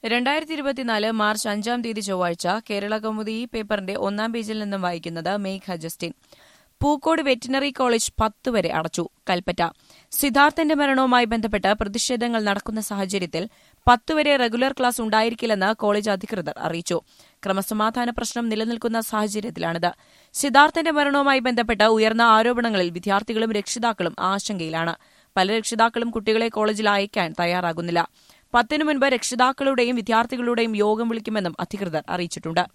രണ്ടായിരത്തി ഇരുപത്തിനാല് മാർച്ച് അഞ്ചാം തീയതി ചൊവ്വാഴ്ച കേരള കൗമുദി ഈ പേപ്പറിന്റെ ഒന്നാം പേജിൽ നിന്നും വായിക്കുന്നത് Megha Justin Pookode veterinary college പത്ത് വരെ അടച്ചു കൽപ്പറ്റ സിദ്ധാർത്ഥന്റെ മരണവുമായി ബന്ധപ്പെട്ട് പ്രതിഷേധങ്ങൾ നടക്കുന്ന സാഹചര്യത്തിൽ പത്തുവരെ റെഗുലർ ക്ലാസ് ഉണ്ടായിരിക്കില്ലെന്ന് കോളേജ് അധികൃതർ അറിയിച്ചു ക്രമസമാധാന പ്രശ്നം നിലനിൽക്കുന്ന സാഹചര്യത്തിലാണിത് സിദ്ധാർത്ഥന്റെ മരണവുമായി ബന്ധപ്പെട്ട് ഉയർന്ന ആരോപണങ്ങളിൽ വിദ്യാർത്ഥികളും രക്ഷിതാക്കളും ആശങ്കയിലാണ് പല രക്ഷിതാക്കളും കുട്ടികളെ കോളേജിൽ അയക്കാൻ തയ്യാറാകുന്നില്ല പത്തിനു മുൻപ് രക്ഷിതാക്കളുടെയും വിദ്യാർത്ഥികളുടെയും യോഗം വിളിക്കുമെന്നും അധികൃതർ അറിയിച്ചിട്ടുണ്ട്